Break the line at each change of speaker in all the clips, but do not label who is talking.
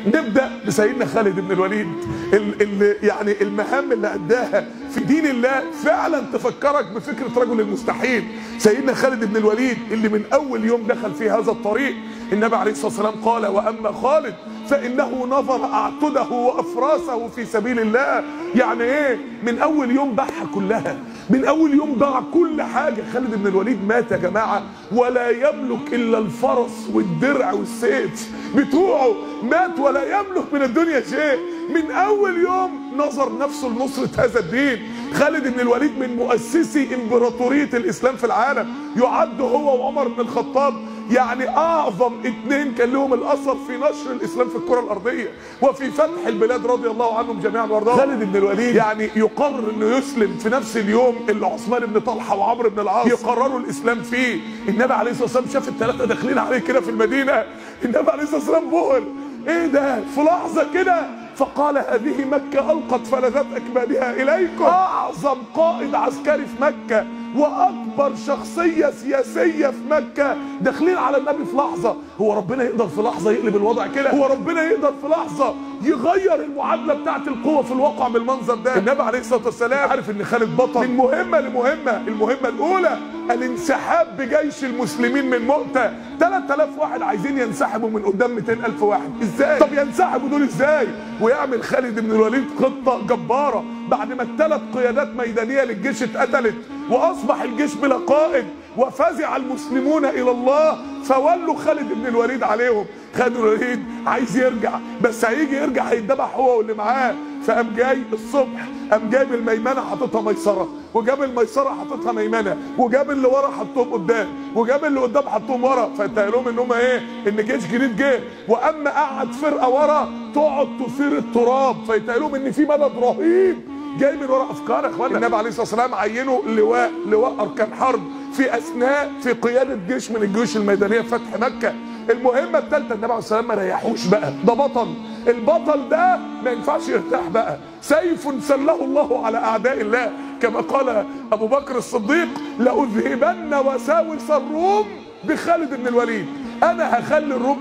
نبدا بسيدنا خالد بن الوليد اللي يعني المهام اللي اداها في دين الله فعلا تفكرك بفكره رجل المستحيل سيدنا خالد بن الوليد اللي من اول يوم دخل في هذا الطريق النبي عليه الصلاه والسلام قال واما خالد فانه نظر اعتده وافراسه في سبيل الله يعني ايه من اول يوم باعها كلها من اول يوم باع كل حاجه خالد بن الوليد مات يا جماعه ولا يملك الا الفرس والدرع والسيف بتوعه مات ولا يملك من الدنيا شيء من اول يوم نظر نفسه لنصره هذا الدين خالد بن الوليد من مؤسسي امبراطوريه الاسلام في العالم يعد هو وعمر بن الخطاب يعني اعظم اتنين كان لهم الاثر في نشر الاسلام في الكره الارضيه وفي فتح البلاد رضي الله عنهم جميعا وارضاهم خالد بن الوليد يعني يقرر انه يسلم في نفس اليوم اللي عثمان بن طلحه وعمرو بن العاص يقرروا الاسلام فيه النبي عليه الصلاه والسلام شاف الثلاثه داخلين عليه كده في المدينه النبي عليه الصلاه والسلام بهر ايه ده في لحظه كده فقال هذه مكة ألقت فلذات أكبادها إليكم أعظم قائد عسكري في مكة وأكبر شخصية سياسية في مكة داخلين على النبي في لحظة هو ربنا يقدر في لحظة يقلب الوضع كده هو ربنا يقدر في لحظة يغير المعادلة بتاعت القوة في الواقع بالمنظر ده النبي عليه الصلاة والسلام عارف إن خالد بطل من مهمة لمهمة المهمة الأولى الانسحاب بجيش المسلمين من مؤتة 3000 واحد عايزين ينسحبوا من قدام 200000 واحد ازاي طب ينسحبوا دول ازاي ويعمل خالد بن الوليد خطة جبارة بعد ما الثلاث قيادات ميدانية للجيش اتقتلت واصبح الجيش بلا قائد وفزع المسلمون الى الله فولوا خالد بن الوليد عليهم خالد بن الوليد عايز يرجع بس هيجي يرجع هيتذبح هو واللي معاه فقام جاي الصبح قام جايب الميمنه حاططها ميسره وجاب الميسره حاططها ميمنه وجاب اللي ورا حطهم قدام وجاب اللي قدام حطهم ورا فانت لهم ان هم ايه ان جيش جديد جه واما قعد فرقه ورا تقعد تثير التراب فانت لهم ان في مدد رهيب جاي من ورا افكار يا اخوانا النبي عليه الصلاه والسلام عينه لواء لواء اركان حرب في اثناء في قياده جيش من الجيوش الميدانيه في فتح مكه المهمه الثالثه النبي عليه الصلاه والسلام ما ريحوش بقى ده بطل البطل ده ما ينفعش يرتاح بقى سيف سله الله على اعداء الله كما قال ابو بكر الصديق لاذهبن وساوس الروم بخالد بن الوليد انا هخلي الروم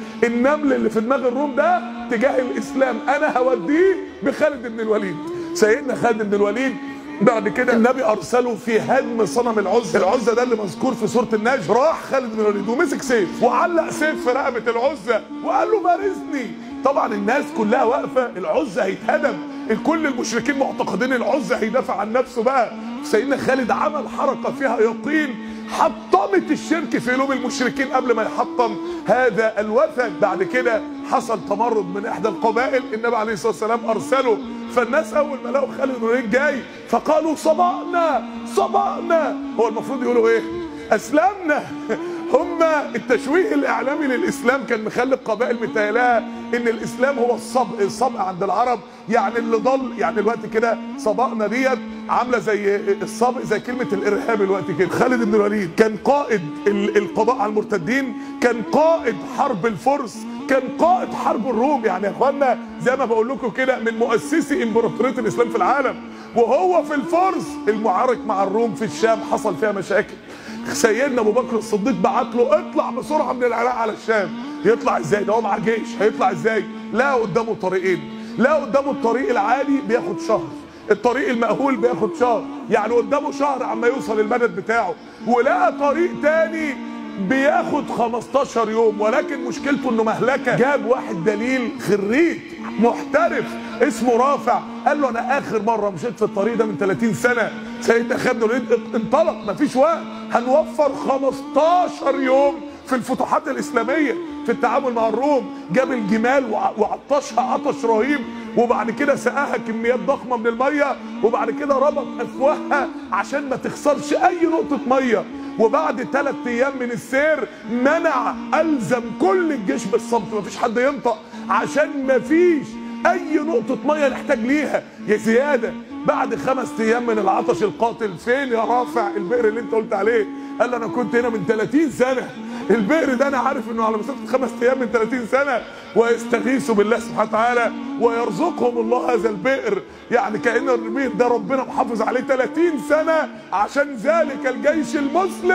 النمل اللي في دماغ الروم ده تجاه الاسلام انا هوديه بخالد بن الوليد سيدنا خالد بن الوليد بعد كده النبي ارسله في هدم صنم العزة العزة ده اللي مذكور في سورة النجم راح خالد بن الوليد ومسك سيف وعلق سيف في رقبة العزة وقال له بارزني طبعا الناس كلها واقفة العزة هيتهدم الكل المشركين معتقدين العزة هيدافع عن نفسه بقى سيدنا خالد عمل حركة فيها يقين حطمت الشرك في قلوب المشركين قبل ما يحطم هذا الوثن بعد كده حصل تمرد من احدى القبائل النبي عليه الصلاه والسلام ارسله فالناس اول ما لقوا خالد بن الوليد جاي فقالوا صبأنا صبأنا هو المفروض يقولوا ايه اسلمنا هم التشويه الاعلامي للاسلام كان مخلي القبائل متهيألها ان الاسلام هو الصبء الصبء عند العرب يعني اللي ضل يعني الوقت كده صبأنا ديت عامله زي الصبء زي كلمه الارهاب الوقت كده خالد بن الوليد كان قائد القضاء على المرتدين كان قائد حرب الفرس كان قائد حرب الروم يعني يا اخوانا زي ما بقول لكم كده من مؤسسي امبراطوريه الاسلام في العالم وهو في الفرس المعارك مع الروم في الشام حصل فيها مشاكل سيدنا ابو بكر الصديق بعت له اطلع بسرعه من العراق على الشام يطلع ازاي ده هو معاه جيش هيطلع ازاي لا قدامه طريقين لا قدامه الطريق العادي بياخد شهر الطريق المأهول بياخد شهر يعني قدامه شهر عما يوصل المدد بتاعه ولقى طريق تاني بياخد 15 يوم ولكن مشكلته انه مهلكه جاب واحد دليل خريج محترف اسمه رافع قال له انا اخر مره مشيت في الطريق ده من 30 سنه سيدنا خالد الوليد انطلق مفيش وقت هنوفر 15 يوم في الفتوحات الاسلاميه في التعامل مع الروم جاب الجمال وعطشها عطش رهيب وبعد كده سقاها كميات ضخمه من الميه وبعد كده ربط افواهها عشان ما تخسرش اي نقطه ميه وبعد ثلاث ايام من السير منع الزم كل الجيش بالصمت مفيش حد ينطق عشان مفيش اي نقطه ميه نحتاج ليها يا زياده بعد خمس ايام من العطش القاتل فين يا رافع البئر اللي انت قلت عليه قال انا كنت هنا من 30 سنه البئر ده انا عارف انه على مسافه خمس ايام من 30 سنه ويستغيثوا بالله سبحانه وتعالى ويرزقهم الله هذا البئر يعني كان البئر ده ربنا محافظ عليه 30 سنه عشان ذلك الجيش المسلم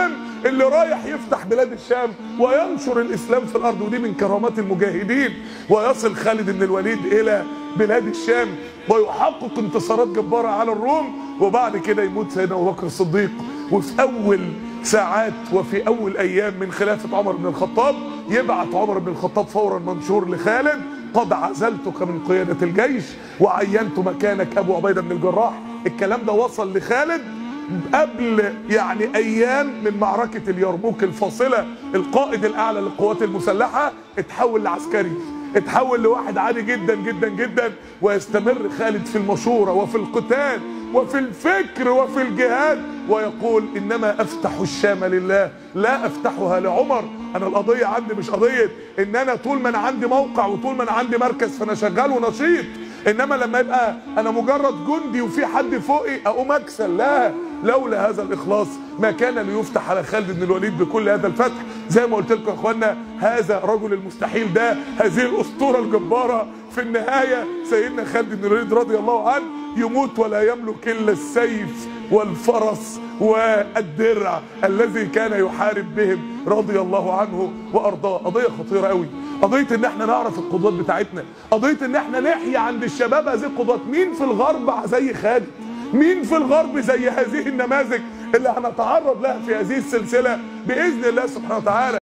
اللي رايح يفتح بلاد الشام وينشر الاسلام في الارض ودي من كرامات المجاهدين ويصل خالد بن الوليد الى بلاد الشام ويحقق انتصارات جباره على الروم وبعد كده يموت سيدنا ابو بكر الصديق وفي اول ساعات وفي اول ايام من خلافه عمر بن الخطاب يبعت عمر بن الخطاب فورا منشور لخالد قد عزلتك من قياده الجيش وعينت مكانك ابو عبيده بن الجراح الكلام ده وصل لخالد قبل يعني ايام من معركه اليرموك الفاصله القائد الاعلى للقوات المسلحه اتحول لعسكري اتحول لواحد عادي جدا جدا جدا ويستمر خالد في المشوره وفي القتال وفي الفكر وفي الجهاد ويقول انما افتح الشام لله لا افتحها لعمر انا القضيه عندي مش قضيه ان انا طول ما انا عندي موقع وطول ما انا عندي مركز فانا شغال ونشيط انما لما يبقى انا مجرد جندي وفي حد فوقي اقوم اكسل لا لولا هذا الاخلاص ما كان ليفتح على خالد بن الوليد بكل هذا الفتح زي ما قلت لكم يا اخوانا هذا رجل المستحيل ده هذه الاسطوره الجباره في النهايه سيدنا خالد بن الوليد رضي الله عنه يموت ولا يملك الا السيف والفرس والدرع الذي كان يحارب بهم رضي الله عنه وارضاه قضيه خطيره قوي قضيه ان احنا نعرف القدوات بتاعتنا قضيه ان احنا نحيي عند الشباب هذه القدوات مين في الغرب زي خالد مين في الغرب زي هذه النماذج اللي هنتعرض لها في هذه السلسله باذن الله سبحانه وتعالى